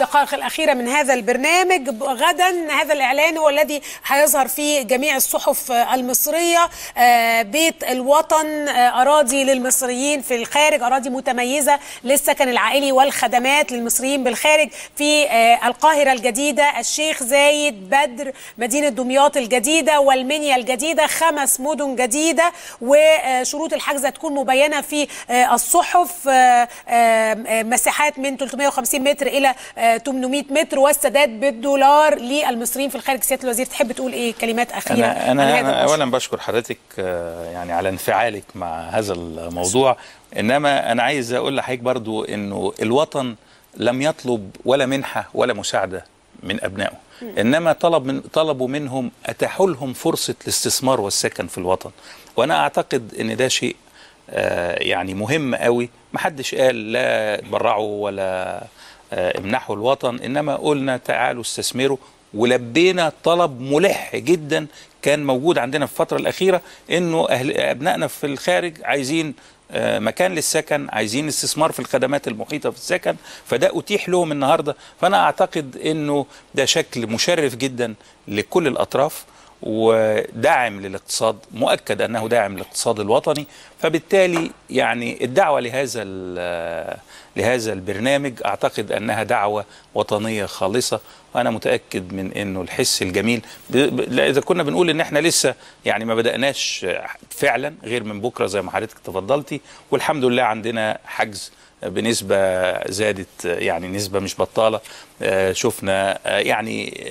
الدقائق الأخيرة من هذا البرنامج غدا هذا الإعلان هو الذي هيظهر في جميع الصحف المصرية بيت الوطن أراضي للمصريين في الخارج أراضي متميزة للسكن العائلي والخدمات للمصريين بالخارج في القاهرة الجديدة الشيخ زايد بدر مدينة دمياط الجديدة والمنيا الجديدة خمس مدن جديدة وشروط الحجز هتكون مبينة في الصحف مساحات من 350 متر الى 800 متر والسداد بالدولار للمصريين في الخارج سياده الوزير تحب تقول ايه كلمات اخيره انا انا, أنا اولا بشكر حضرتك يعني على انفعالك مع هذا الموضوع انما انا عايز اقول لحضرتك برضو انه الوطن لم يطلب ولا منحه ولا مساعده من ابنائه انما طلب من طلبوا منهم اتاحوا لهم فرصه الاستثمار والسكن في الوطن وانا اعتقد ان ده شيء يعني مهم قوي محدش قال لا تبرعوا ولا امنحوا الوطن انما قلنا تعالوا استثمروا ولبينا طلب ملح جدا كان موجود عندنا في الفتره الاخيره انه أهل ابنائنا في الخارج عايزين مكان للسكن عايزين استثمار في الخدمات المحيطه في السكن فده اتيح لهم النهارده فانا اعتقد انه ده شكل مشرف جدا لكل الاطراف وداعم للاقتصاد مؤكد انه داعم للاقتصاد الوطني فبالتالي يعني الدعوه لهذا لهذا البرنامج اعتقد انها دعوه وطنيه خالصه وانا متاكد من انه الحس الجميل اذا كنا بنقول ان احنا لسه يعني ما بداناش فعلا غير من بكره زي ما حضرتك تفضلتي والحمد لله عندنا حجز بنسبة زادت يعني نسبة مش بطالة شفنا يعني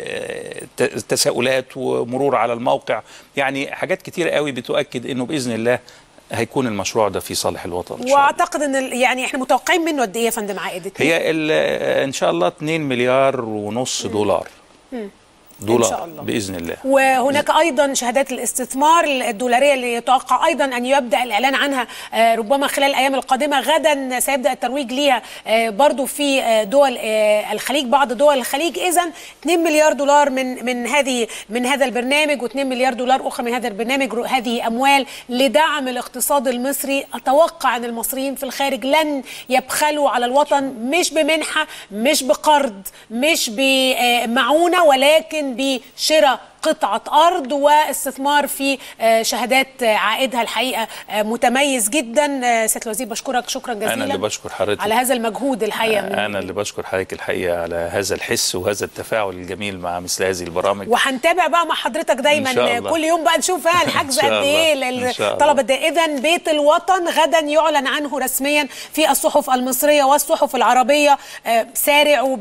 تساؤلات ومرور على الموقع يعني حاجات كتيرة قوي بتؤكد انه بإذن الله هيكون المشروع ده في صالح الوطن إن واعتقد ان يعني احنا متوقعين منه قد ايه يا فندم عائد هي ان شاء الله 2 مليار ونص دولار م. دولار إن شاء الله. باذن الله وهناك ايضا شهادات الاستثمار الدولاريه اللي يتوقع ايضا ان يبدا الاعلان عنها ربما خلال الايام القادمه غدا سيبدا الترويج ليها برضو في دول الخليج بعض دول الخليج اذا 2 مليار دولار من من هذه من هذا البرنامج و2 مليار دولار اخرى من هذا البرنامج هذه اموال لدعم الاقتصاد المصري اتوقع ان المصريين في الخارج لن يبخلوا على الوطن مش بمنحه مش بقرض مش بمعونه ولكن بشراء قطعة أرض واستثمار في شهادات عائدها الحقيقة متميز جدا سيادة الوزير بشكرك شكرا جزيلا أنا اللي بشكر حضرتك على هذا المجهود الحقيقة من أنا اللي بشكر حضرتك الحقيقة على هذا الحس وهذا التفاعل الجميل مع مثل هذه البرامج وهنتابع بقى مع حضرتك دايما إن شاء الله. كل يوم بقى نشوف بقى الحجز قد إيه الطلب قد إيه إذا بيت الوطن غدا يعلن عنه رسميا في الصحف المصرية والصحف العربية سارعوا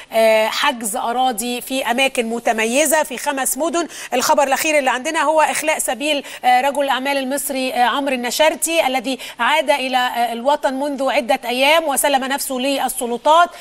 بحجز أراضي في أماكن متميزة في خمس مدن مدن الخبر الأخير اللي عندنا هو إخلاء سبيل رجل الأعمال المصري عمرو النشرتي الذي عاد إلى الوطن منذ عدة أيام وسلم نفسه للسلطات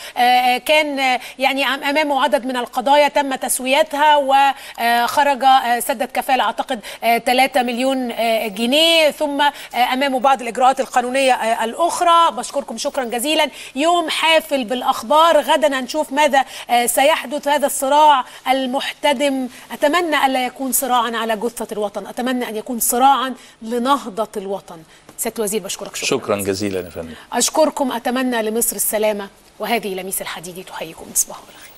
كان يعني أمامه عدد من القضايا تم تسويتها وخرج سدد كفالة أعتقد 3 مليون جنيه ثم أمامه بعض الإجراءات القانونية الأخرى بشكركم شكرا جزيلا يوم حافل بالأخبار غدا هنشوف ماذا سيحدث هذا الصراع المحتدم أتمنى أتمنى ألا يكون صراعا على جثة الوطن أتمنى أن يكون صراعا لنهضة الوطن سيادة الوزير بشكرك شكرا, شكرا جزيلا يا فندم أشكركم أتمنى لمصر السلامة وهذه لميس الحديدي تحييكم مصباح الخير